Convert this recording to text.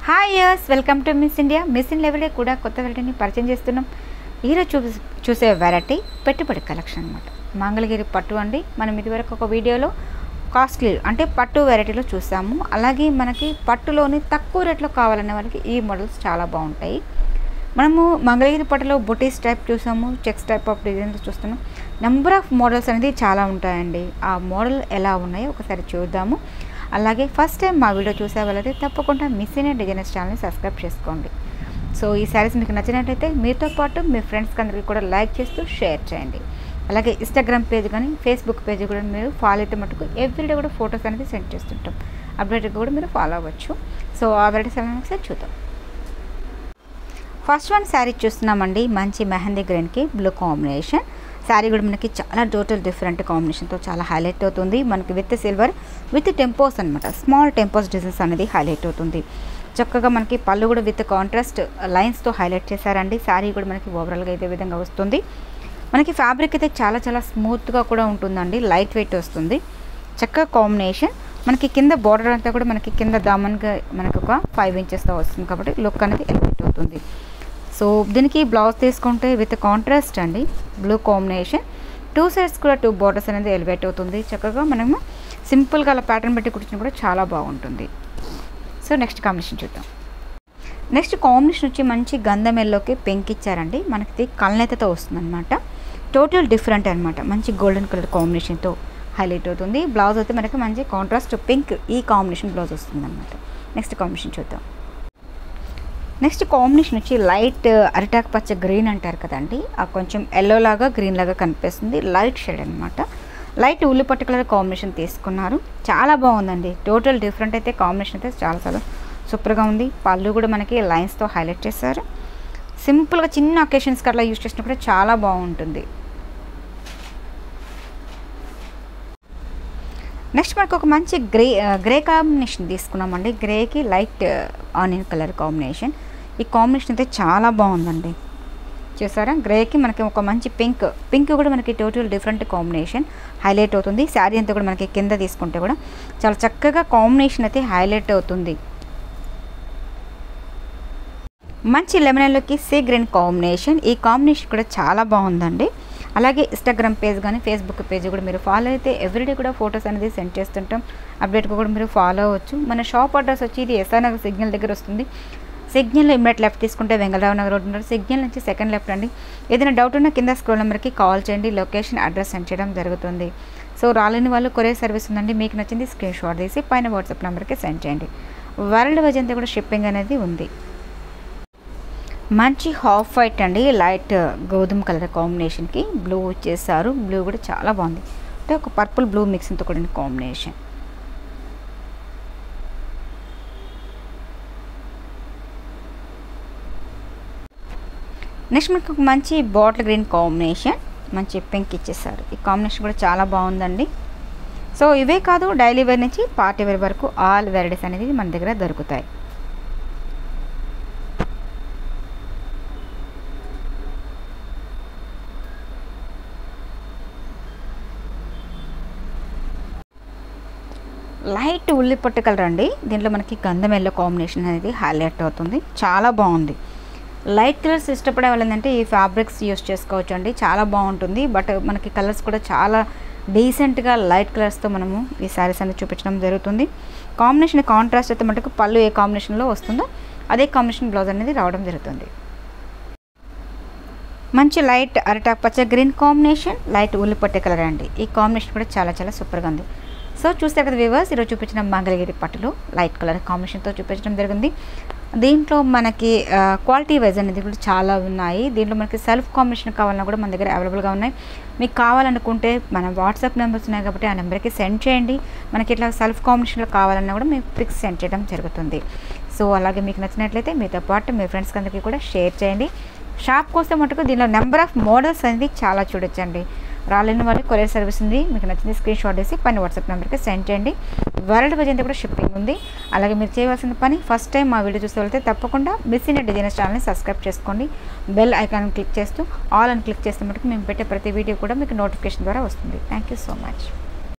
hi యర్స్ welcome to miss India miss in లెవెల్డే కూడా కొత్త వెరైటీని పరిచయం చేస్తున్నాం ఈరోజు చూ చూసే వెరైటీ పెట్టుబడి కలెక్షన్ అనమాట మంగళగిరి పట్టు అండి మనం ఇదివరకు ఒక వీడియోలో కాస్ట్లీ అంటే పట్టు వెరైటీలో చూసాము అలాగే మనకి పట్టులోని తక్కువ రేట్లో కావాలనే వాళ్ళకి ఈ మోడల్స్ చాలా బాగుంటాయి మనము మంగళగిరి పట్టులో బుటీస్ టైప్ చూసాము చెక్స్ టైప్ ఆఫ్ డిజైన్స్ చూస్తున్నాం నెంబర్ ఆఫ్ మోడల్స్ అనేది చాలా ఉంటాయండి ఆ మోడల్ ఎలా ఉన్నాయో ఒకసారి చూద్దాము అలాగే ఫస్ట్ టైం మా వీడియో చూసే వాళ్ళైతే తప్పకుండా మిస్ అయిన డిజైనర్స్ ఛానల్ని సబ్స్క్రైబ్ చేసుకోండి సో ఈ శారీస్ మీకు నచ్చినట్టయితే మీతో పాటు మీ ఫ్రెండ్స్కి అందరికీ కూడా లైక్ చేస్తూ షేర్ చేయండి అలాగే ఇన్స్టాగ్రామ్ పేజ్ కానీ ఫేస్బుక్ పేజ్ కూడా మీరు ఫాలో అయితే మటుకు ఎవ్రీడే కూడా ఫొటోస్ అనేది సెండ్ చేస్తుంటాం అప్డేట్ కూడా మీరు ఫాలో అవ్వచ్చు సో ఆ వెరైటీస్ ఎలా ఒకసారి చూద్దాం ఫస్ట్ వన్ శారీ చూస్తున్నామండి మంచి మెహందీ గ్రీన్కి బ్లూ కాంబినేషన్ శారీ కూడా మనకి చాలా టోటల్ డిఫరెంట్ కాంబినేషన్తో చాలా హైలైట్ అవుతుంది మనకి విత్ సిల్వర్ విత్ టెంపోస్ అనమాట స్మాల్ టెంపోస్ డిజైన్స్ అనేది హైలైట్ అవుతుంది చక్కగా మనకి పళ్ళు కూడా విత్ కాంట్రాస్ట్ లైన్స్తో హైలైట్ చేశారండి శారీ కూడా మనకి ఓవరాల్గా ఇదే విధంగా వస్తుంది మనకి ఫ్యాబ్రిక్ అయితే చాలా చాలా స్మూత్గా కూడా ఉంటుందండి లైట్ వెయిట్ వస్తుంది చక్కగా కాంబినేషన్ మనకి కింద బార్డర్ అంతా కూడా మనకి కింద దామన్గా మనకి ఒక ఫైవ్ ఇంచెస్తో వస్తుంది కాబట్టి లుక్ అనేది ఎలివేట్ అవుతుంది సో దీనికి బ్లౌజ్ తీసుకుంటే విత్ కాంట్రాస్ట్ అండి బ్లూ కాంబినేషన్ టూ సైడ్స్ కూడా టూ బార్డర్స్ అనేది ఎలివేట్ అవుతుంది చక్కగా మనము సింపుల్గా అలా ప్యాటర్న్ పెట్టి కుట్టిన కూడా చాలా బాగుంటుంది సో నెక్స్ట్ కాంబినేషన్ చూద్దాం నెక్స్ట్ కాంబినేషన్ వచ్చి మంచి గంధం ఎల్లోకి పెంక్ ఇచ్చారండి మనకి కళ్ళనెతతో వస్తుంది అనమాట టోటల్ డిఫరెంట్ అనమాట మంచి గోల్డెన్ కలర్ కాంబినేషన్తో హైలైట్ అవుతుంది బ్లౌజ్ అయితే మనకి మంచి కాంట్రాస్ట్ పింక్ ఈ కాంబినేషన్ బ్లౌజ్ వస్తుంది అనమాట నెక్స్ట్ కాంబినేషన్ చూద్దాం నెక్స్ట్ కాంబినేషన్ వచ్చి లైట్ అరిటాక్ పచ్చ గ్రీన్ అంటారు కదండి ఆ కొంచెం ఎల్లో లాగా గ్రీన్ లాగా కనిపిస్తుంది లైట్ షేడ్ అనమాట లైట్ ఉల్లి పట్టు కలర్ కాంబినేషన్ తీసుకున్నారు చాలా బాగుందండి టోటల్ డిఫరెంట్ అయితే కాంబినేషన్ అయితే చాలా చాలా సూపర్గా ఉంది పళ్ళు కూడా మనకి లైన్స్తో హైలైట్ చేశారు సింపుల్గా చిన్న అకేషన్స్కి అట్లా యూజ్ చేసినా కూడా చాలా బాగుంటుంది నెక్స్ట్ మనకు ఒక మంచి గ్రే గ్రే కాంబినేషన్ తీసుకున్నామండి గ్రేకి లైట్ ఆనియన్ కలర్ కాంబినేషన్ ఈ కాంబినేషన్ అయితే చాలా బాగుందండి చూసారా గ్రేకి మనకి ఒక మంచి పింక్ పింక్ కూడా మనకి టోటల్ డిఫరెంట్ కాంబినేషన్ హైలైట్ అవుతుంది శారీ అంతా కూడా మనకి కింద తీసుకుంటే కూడా చాలా చక్కగా కాంబినేషన్ అయితే హైలైట్ అవుతుంది మంచి లెమనల్లోకి సీ గ్రీన్ కాంబినేషన్ ఈ కాంబినేషన్ కూడా చాలా బాగుందండి అలాగే ఇన్స్టాగ్రామ్ పేజ్ కానీ ఫేస్బుక్ పేజ్ కూడా మీరు ఫాలో అయితే ఎవ్రీడే కూడా ఫొటోస్ అనేది సెండ్ చేస్తుంటాం అప్డేట్ కూడా మీరు ఫాలో అవ్వచ్చు మన షాప్ అడ్రస్ వచ్చి ఇది ఎస్ఆర్ నగర్ సిగ్నల్ దగ్గర వస్తుంది సిగ్నల్ ఇమ్మీడియట్ లెఫ్ట్ తీసుకుంటే వెంగళరావు నగర్ రోడ్ ఉన్నారు సిగ్నల్ నుంచి సెకండ్ లెఫ్ట్ అండి ఏదైనా డౌట్ ఉన్నా కింద స్క్రోల్ నెంబర్కి కాల్ చేయండి లొకేషన్ అడ్రస్ సెండ్ చేయడం జరుగుతుంది సో రాలేని వాళ్ళు కొరియర్ సర్వీస్ ఉందండి మీకు నచ్చింది స్క్రీన్ షాట్ తీసి పైన వాట్సాప్ నెంబర్కి సెండ్ చేయండి వరల్డ్ వైజ్ అంతా కూడా షిప్పింగ్ అనేది ఉంది మంచి హాఫ్ వైట్ అండి లైట్ గోధుమ కలర్ కాంబినేషన్కి బ్లూ వచ్చేసారు బ్లూ కూడా చాలా బాగుంది అంటే ఒక పర్పుల్ బ్లూ మిక్సింగ్తో కూడిన కాంబినేషన్ నెక్స్ట్ మనకు ఒక మంచి బాటిల్ గ్రీన్ కాంబినేషన్ మంచి పింక్ ఇచ్చేసారు ఈ కాంబినేషన్ కూడా చాలా బాగుందండి సో ఇవే కాదు డైలీ వేర్ నుంచి పార్టీ వేర్ వరకు ఆల్ వెరైటీస్ అనేది మన దగ్గర దొరుకుతాయి లైట్ ఉల్లిపట్టు కలర్ అండి దీంట్లో మనకి గంధం ఎల్లో కాంబినేషన్ అనేది హైలైట్ అవుతుంది చాలా బాగుంది లైట్ కలర్స్ ఇష్టపడే వాళ్ళు ఏంటంటే ఈ ఫ్యాబ్రిక్స్ యూస్ చేసుకోవచ్చు అండి చాలా బాగుంటుంది బట్ మనకి కలర్స్ కూడా చాలా డీసెంట్గా లైట్ కలర్స్తో మనము ఈ శారీస్ అనేది చూపించడం జరుగుతుంది కాంబినేషన్ కాంట్రాస్ట్ అయితే మటుకు పళ్ళు ఏ కాంబినేషన్లో వస్తుందో అదే కాంబినేషన్ బ్లౌజ్ అనేది రావడం జరుగుతుంది మంచి లైట్ అరటాక్ పచ్చ గ్రీన్ కాంబినేషన్ లైట్ ఉల్లిపట్టే కలర్ అండి ఈ కాంబినేషన్ కూడా చాలా చాలా సూపర్గా ఉంది సో చూస్తే కదా వివర్స్ ఈరోజు చూపించిన మంగళగిరి పట్టులు లైట్ కలర్ కాంబినేషన్తో చూపించడం జరిగింది దీంట్లో మనకి క్వాలిటీ వైజ్ అనేది కూడా చాలా ఉన్నాయి దీంట్లో మనకి సెల్ఫ్ కాంబినేషన్ కావాలన్నా కూడా మన దగ్గర అవైలబుల్గా ఉన్నాయి మీకు కావాలనుకుంటే మన వాట్సాప్ నెంబర్స్ ఉన్నాయి కాబట్టి ఆ నెంబర్కి సెండ్ చేయండి మనకి ఇట్లా సెల్ఫ్ కాంబినేషన్లో కావాలన్నా కూడా మీకు పిక్స్ సెండ్ చేయడం జరుగుతుంది సో అలాగే మీకు నచ్చినట్లయితే మీతో పాటు మీ ఫ్రెండ్స్కి అందరికీ కూడా షేర్ చేయండి షాప్ కోసం మటుకు దీనిలో నెంబర్ ఆఫ్ మోడల్స్ అనేది చాలా చూడొచ్చండి రాలేని వాళ్ళకి కొరియర్ సర్వీస్ ఉంది మీకు నచ్చింది స్క్రీన్ షాట్ వేసి పైన వాట్సాప్ నెంబర్కి సెండ్ చేయండి వరల్డ్ వైజ్ అంతా కూడా షిప్పింగ్ ఉంది అలాగే మీరు చేయవలసిన పని ఫస్ట్ టైం మా వీడియో చూస్తే వెళ్తే తప్పకుండా మిస్ ఇన్ డిజైనర్స్ ఛానల్ని సబ్స్క్రైబ్ చేసుకోండి బెల్ ఐకాన్ క్లిక్ చేస్తూ ఆల్ అని క్లిక్ చేస్తే మటుకు మేము పెట్టే ప్రతి వీడియో కూడా మీకు నోటిఫికేషన్ ద్వారా వస్తుంది థ్యాంక్ యూ సో మచ్